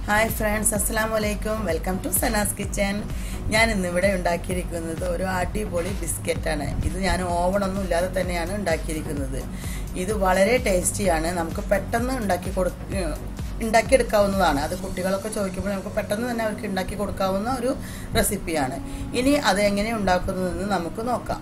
hi friends അസ്സാം വലൈക്കും welcome to Sana's kitchen ഞാൻ ഇന്നിവിടെ ഉണ്ടാക്കിയിരിക്കുന്നത് ഒരു അടിപൊളി ബിസ്ക്കറ്റാണ് ഇത് ഞാൻ ഓവണൊന്നും ഇല്ലാതെ തന്നെയാണ് ഉണ്ടാക്കിയിരിക്കുന്നത് ഇത് വളരെ ടേസ്റ്റിയാണ് നമുക്ക് പെട്ടെന്ന് ഉണ്ടാക്കി കൊടു ഉണ്ടാക്കിയെടുക്കാവുന്നതാണ് അത് കുട്ടികളൊക്കെ ചോദിക്കുമ്പോൾ നമുക്ക് പെട്ടെന്ന് തന്നെ അവർക്ക് ഉണ്ടാക്കി കൊടുക്കാവുന്ന ഒരു റെസിപ്പിയാണ് ഇനി അത് എങ്ങനെ ഉണ്ടാക്കുന്നതെന്ന് നമുക്ക് നോക്കാം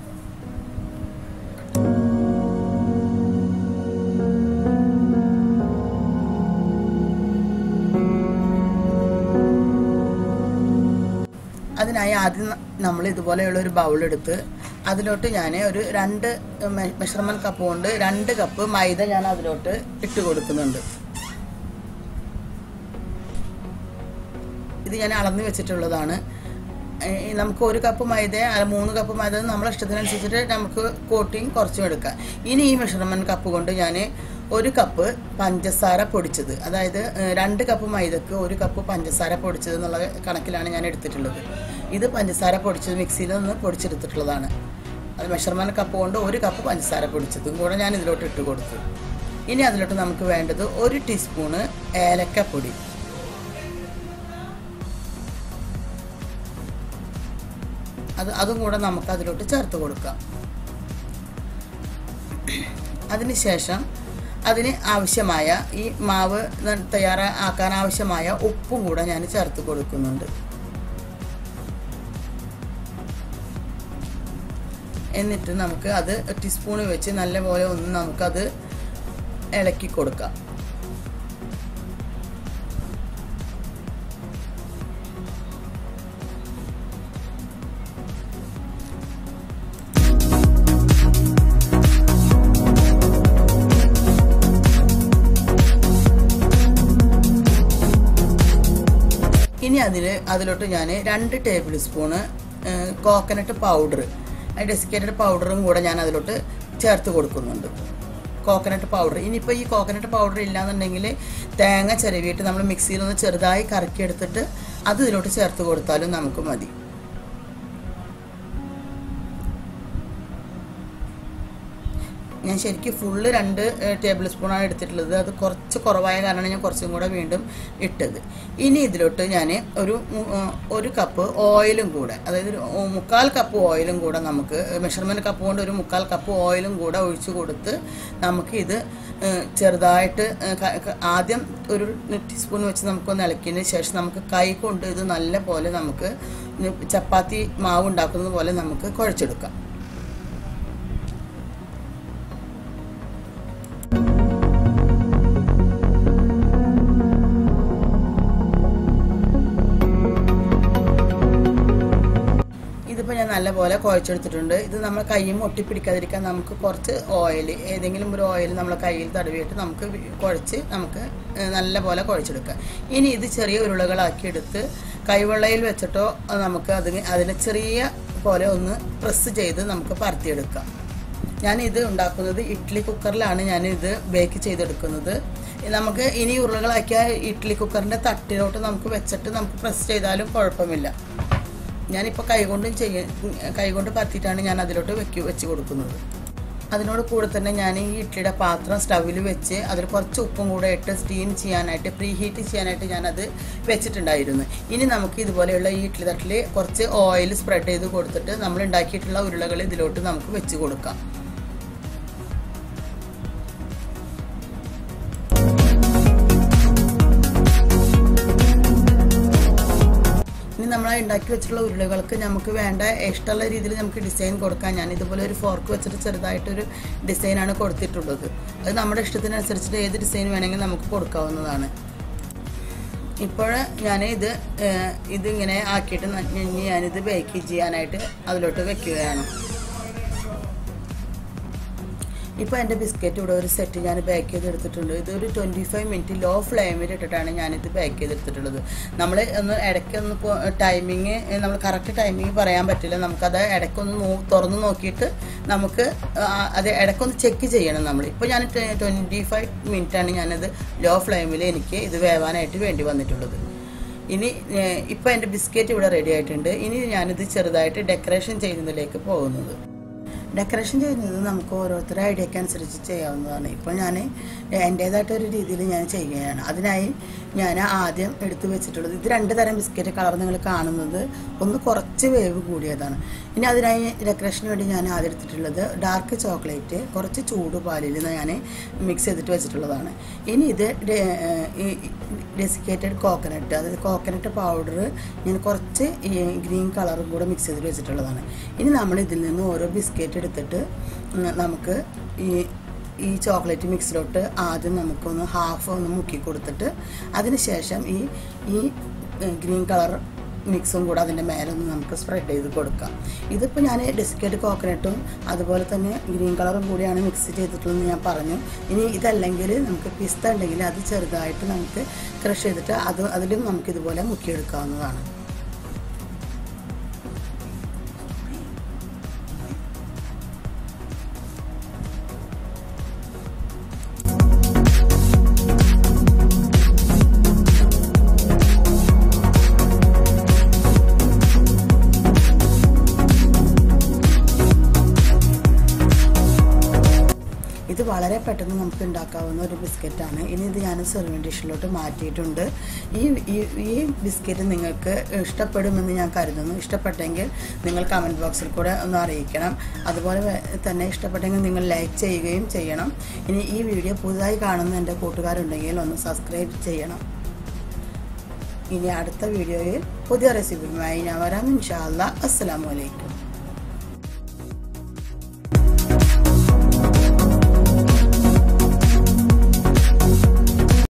അതിനായി ആദ്യം നമ്മൾ ഇതുപോലെയുള്ള ഒരു ബൗൾ എടുത്ത് അതിലോട്ട് ഞാൻ ഒരു രണ്ട് മെഷർമെൻറ്റ് കപ്പ് കൊണ്ട് രണ്ട് കപ്പ് മൈദ ഞാൻ അതിലോട്ട് ഇട്ട് കൊടുക്കുന്നുണ്ട് ഇത് ഞാൻ അളന്ന് വെച്ചിട്ടുള്ളതാണ് ഏഹ് നമുക്ക് ഒരു കപ്പ് മൈദ അല്ല മൂന്ന് കപ്പ് മൈദ നമ്മളെ ഇഷ്ടത്തിനനുസരിച്ചിട്ട് നമുക്ക് കോട്ടിങ് കുറച്ചും എടുക്കാം ഇനി ഈ മെഷർമെൻറ്റ് കപ്പ് കൊണ്ട് ഞാൻ ഒരു കപ്പ് പഞ്ചസാര പൊടിച്ചത് അതായത് ഏഹ് രണ്ട് കപ്പ് മൈദക്ക് ഒരു കപ്പ് പഞ്ചസാര പൊടിച്ചത് എന്നുള്ള കണക്കിലാണ് ഞാൻ എടുത്തിട്ടുള്ളത് ഇത് പഞ്ചസാര പൊടിച്ചത് മിക്സിയിൽ നിന്ന് പൊടിച്ചെടുത്തിട്ടുള്ളതാണ് അത് മെഷർമെൻറ്റ് കപ്പ് കൊണ്ട് ഒരു കപ്പ് പഞ്ചസാര പൊടിച്ചതും കൂടെ ഞാൻ ഇതിലോട്ട് ഇട്ട് കൊടുത്തു ഇനി അതിലോട്ട് നമുക്ക് വേണ്ടത് ഒരു ടീസ്പൂണ് ഏലക്കപ്പൊടി അത് അതും കൂടെ നമുക്ക് അതിലോട്ട് ചേർത്ത് കൊടുക്കാം അതിനുശേഷം അതിന് ആവശ്യമായ ഈ മാവ് തയ്യാറാക്കാൻ ആവശ്യമായ ഉപ്പും കൂടെ ഞാൻ ചേർത്ത് കൊടുക്കുന്നുണ്ട് എന്നിട്ട് നമുക്ക് അത് ടീസ്പൂൺ വെച്ച് നല്ലപോലെ ഒന്ന് നമുക്കത് ഇളക്കി കൊടുക്കാം ഇനി അതിൽ അതിലോട്ട് ഞാൻ രണ്ട് table spoon coconut powder desiccated പൗഡറും കൂടെ ഞാൻ അതിലോട്ട് ചേർത്ത് കൊടുക്കുന്നുണ്ട് കോക്കനട്ട് പൗഡർ ഇനിയിപ്പോൾ ഈ കോക്കനട്ട് പൗഡർ ഇല്ലാന്നുണ്ടെങ്കിൽ തേങ്ങ ചിരവിയിട്ട് നമ്മൾ മിക്സിയിൽ ഒന്ന് ചെറുതായി കറക്കിയെടുത്തിട്ട് അത് ഇതിലോട്ട് ചേർത്ത് കൊടുത്താലും നമുക്ക് മതി ഞാൻ ശരിക്കും ഫുള്ള് രണ്ട് ടേബിൾ സ്പൂണാണ് എടുത്തിട്ടുള്ളത് അത് കുറച്ച് കുറവായ കാരണമാണ് ഞാൻ കുറച്ചും കൂടെ വീണ്ടും ഇട്ടത് ഇനി ഇതിലോട്ട് ഞാൻ ഒരു ഒരു കപ്പ് ഓയിലും കൂടെ അതായത് ഒരു മുക്കാൽ കപ്പ് ഓയിലും കൂടെ നമുക്ക് മെഷർമെൻറ്റ് കപ്പ് കൊണ്ട് ഒരു മുക്കാൽ കപ്പ് ഓയിലും കൂടെ ഒഴിച്ചു കൊടുത്ത് നമുക്ക് ഇത് ചെറുതായിട്ട് ആദ്യം ഒരു ടീസ്പൂൺ വെച്ച് നമുക്കൊന്ന് ഇളക്കിയതിന് ശേഷം നമുക്ക് കൈ കൊണ്ട് ഇത് നല്ല പോലെ നമുക്ക് ചപ്പാത്തി മാവ് ഉണ്ടാക്കുന്നത് പോലെ നമുക്ക് കുഴച്ചെടുക്കാം ഇതിപ്പോൾ ഞാൻ നല്ലപോലെ കുഴച്ചെടുത്തിട്ടുണ്ട് ഇത് നമ്മൾ കൈയും ഒട്ടിപ്പിടിക്കാതിരിക്കാൻ നമുക്ക് കുറച്ച് ഓയിൽ ഏതെങ്കിലും ഒരു ഓയിൽ നമ്മൾ കയ്യിൽ തടവിയിട്ട് നമുക്ക് കുഴച്ച് നമുക്ക് നല്ലപോലെ കുഴച്ചെടുക്കാം ഇനി ഇത് ചെറിയ ഉരുളകളാക്കി എടുത്ത് കൈവെള്ളയിൽ വെച്ചിട്ടോ നമുക്ക് അതിന് അതിനെ ചെറിയ പോലെ ഒന്ന് പ്രസ് ചെയ്ത് നമുക്ക് പരത്തിയെടുക്കാം ഞാനിത് ഉണ്ടാക്കുന്നത് ഇഡ്ഡലി കുക്കറിലാണ് ഞാനിത് ബേക്ക് ചെയ്തെടുക്കുന്നത് നമുക്ക് ഇനി ഉരുളകളാക്കിയ ഇഡ്ഡലി കുക്കറിൻ്റെ തട്ടിലോട്ട് നമുക്ക് വെച്ചിട്ട് നമുക്ക് പ്രസ് ചെയ്താലും കുഴപ്പമില്ല ഞാനിപ്പോൾ കൈകൊണ്ടും ചെയ്യ കൈകൊണ്ട് പത്തിയിട്ടാണ് ഞാൻ അതിലോട്ട് വെക്ക് വെച്ച് കൊടുക്കുന്നത് അതിനോട് കൂടെ തന്നെ ഞാൻ ഈ ഇഡ്ഡലിയുടെ പാത്രം സ്റ്റവിൽ വെച്ച് അതിൽ കുറച്ച് ഉപ്പും കൂടെ ഇട്ട് സ്റ്റീം ചെയ്യാനായിട്ട് പ്രീ ഹീറ്റ് ചെയ്യാനായിട്ട് ഞാനത് വെച്ചിട്ടുണ്ടായിരുന്നു ഇനി നമുക്ക് ഇതുപോലെയുള്ള ഈ ഇഡ്ഡലി തട്ടിൽ കുറച്ച് ഓയിൽ സ്പ്രെഡ് ചെയ്ത് കൊടുത്തിട്ട് നമ്മൾ ഉണ്ടാക്കിയിട്ടുള്ള ഉരുളകൾ ഇതിലോട്ട് നമുക്ക് വെച്ച് കൊടുക്കാം ഇനി നമ്മൾ ഉണ്ടാക്കി വെച്ചിട്ടുള്ള ഉരുളകൾക്ക് നമുക്ക് വേണ്ട ഇഷ്ടമുള്ള രീതിയിൽ നമുക്ക് ഡിസൈൻ കൊടുക്കാം ഞാൻ ഇതുപോലെ ഒരു ഫോർക്ക് വെച്ചിട്ട് ചെറുതായിട്ടൊരു ഡിസൈനാണ് കൊടുത്തിട്ടുള്ളത് അത് നമ്മുടെ ഇഷ്ടത്തിനനുസരിച്ചിട്ട് ഏത് ഡിസൈൻ വേണമെങ്കിൽ നമുക്ക് കൊടുക്കാവുന്നതാണ് ഇപ്പോൾ ഞാൻ ഇത് ഇതിങ്ങനെ ആക്കിയിട്ട് ഞാനിത് ബേക്ക് ചെയ്യാനായിട്ട് അതിലോട്ട് വെക്കുകയാണ് ഇപ്പോൾ എൻ്റെ ബിസ്ക്കറ്റ് ഇവിടെ ഒരു സെറ്റ് ഞാൻ പാക്ക് ചെയ്തെടുത്തിട്ടുണ്ട് ഇതൊരു ട്വൻറ്റി ഫൈവ് മിനിറ്റ് ലോ ഫ്ലെയിമിൽ ഇട്ടിട്ടാണ് ഞാനിത് പാക്ക് ചെയ്തെടുത്തിട്ടുള്ളത് നമ്മൾ ഒന്ന് ഇടയ്ക്കൊന്ന് ഇപ്പോൾ ടൈമിങ് നമ്മൾ കറക്റ്റ് ടൈമിങ് പറയാൻ പറ്റില്ല നമുക്കത് ഇടയ്ക്കൊന്ന് നോ തുറന്ന് നോക്കിയിട്ട് നമുക്ക് അത് ഇടയ്ക്കൊന്ന് ചെക്ക് ചെയ്യണം നമ്മൾ ഇപ്പോൾ ഞാൻ ട്വൻറ്റി ഫൈവ് മിനിറ്റാണ് ഞാനത് ലോ ഫ്ലെയിമിൽ എനിക്ക് ഇത് വേവാനായിട്ട് വേണ്ടി വന്നിട്ടുള്ളത് ഇനി ഇപ്പോൾ എൻ്റെ ബിസ്ക്കറ്റ് ഇവിടെ റെഡി ആയിട്ടുണ്ട് ഇനി ഞാനിത് ചെറുതായിട്ട് ഡെക്കറേഷൻ ചെയ്യുന്നതിലേക്ക് പോകുന്നത് ഡെക്കറേഷൻ ചെയ്യുന്നത് നമുക്ക് ഓരോരുത്തരുടെ ഐഡിയക്ക് അനുസരിച്ച് ചെയ്യാവുന്നതാണ് ഇപ്പോൾ ഞാൻ എൻ്റേതായിട്ടൊരു രീതിയിൽ ഞാൻ ചെയ്യുകയാണ് അതിനായി ഞാൻ ആദ്യം എടുത്തു വെച്ചിട്ടുള്ളത് ഇത് രണ്ട് തരം ബിസ്ക്കറ്റ് കളർ നിങ്ങൾ കാണുന്നത് ഒന്ന് കുറച്ച് വേവ് കൂടിയതാണ് ഇനി അതിനായി ഡെക്കറേഷന് വേണ്ടി ഞാൻ ആദ്യം എടുത്തിട്ടുള്ളത് ഡാർക്ക് ചോക്ലേറ്റ് കുറച്ച് ചൂട് പാലിൽ ഞാൻ മിക്സ് ചെയ്തിട്ട് വെച്ചിട്ടുള്ളതാണ് ഇനി ഇത് ഡെസിക്കേറ്റഡ് കോക്കനട്ട് അതായത് കോക്കനട്ട് പൗഡർ ഞാൻ കുറച്ച് ഈ ഗ്രീൻ കളറും കൂടെ മിക്സ് ചെയ്തിട്ട് വെച്ചിട്ടുള്ളതാണ് ഇനി നമ്മൾ ഇതിൽ നിന്ന് ഓരോ ബിസ്ക്കറ്റ് എടുത്തിട്ട് ഉം, നമുക്ക് ഈ ഈ ചോക്ലേറ്റ് മിക്സിലോട്ട് ആദ്യം നമുക്കൊന്ന് ഹാഫ് ഒന്ന് മുക്കി കൊടുത്തിട്ട് അതിന് ശേഷം ഈ ഈ ഗ്രീൻ കളർ മിക്സും കൂടെ അതിൻ്റെ മേലെ ഒന്ന് നമുക്ക് സ്പ്രെഡ് ചെയ്ത് കൊടുക്കാം ഇതിപ്പോൾ ഞാൻ ഡെസിക്കേറ്റ് കോക്കനട്ടും അതുപോലെ തന്നെ ഗ്രീൻ കളറും കൂടിയാണ് മിക്സ് ചെയ്തിട്ടുള്ളതെന്ന് ഞാൻ പറഞ്ഞു ഇനി ഇതല്ലെങ്കിൽ നമുക്ക് പിസ്ത ഉണ്ടെങ്കിൽ അത് ചെറുതായിട്ട് നമുക്ക് ക്രഷ് ചെയ്തിട്ട് അത് അതിലും നമുക്ക് ഇതുപോലെ മുക്കിയെടുക്കാവുന്നതാണ് ഇത് വളരെ പെട്ടെന്ന് നമുക്ക് ഉണ്ടാക്കാവുന്ന ഒരു ബിസ്ക്കറ്റാണ് ഇനി ഇത് ഞാൻ സെർവിങ് ഡിഷിലോട്ട് മാറ്റിയിട്ടുണ്ട് ഈ ഈ ഈ ബിസ്ക്കറ്റ് നിങ്ങൾക്ക് ഇഷ്ടപ്പെടുമെന്ന് ഞാൻ കരുതുന്നു ഇഷ്ടപ്പെട്ടെങ്കിൽ നിങ്ങൾ കമൻറ്റ് ബോക്സിൽ കൂടെ ഒന്ന് അറിയിക്കണം അതുപോലെ വേ- തന്നെ ഇഷ്ടപ്പെട്ടെങ്കിൽ നിങ്ങൾ ലൈക്ക് ചെയ്യുകയും ചെയ്യണം ഇനി ഈ വീഡിയോ പുതുതായി കാണുന്ന എൻ്റെ കൂട്ടുകാരുണ്ടെങ്കിൽ ഒന്ന് സബ്സ്ക്രൈബ് ചെയ്യണം ഇനി അടുത്ത വീഡിയോയിൽ പുതിയ റെസിപ്പിയുമായി ഞാൻ വരാം ഇൻഷാല്ല അസ്സാം വലൈക്കും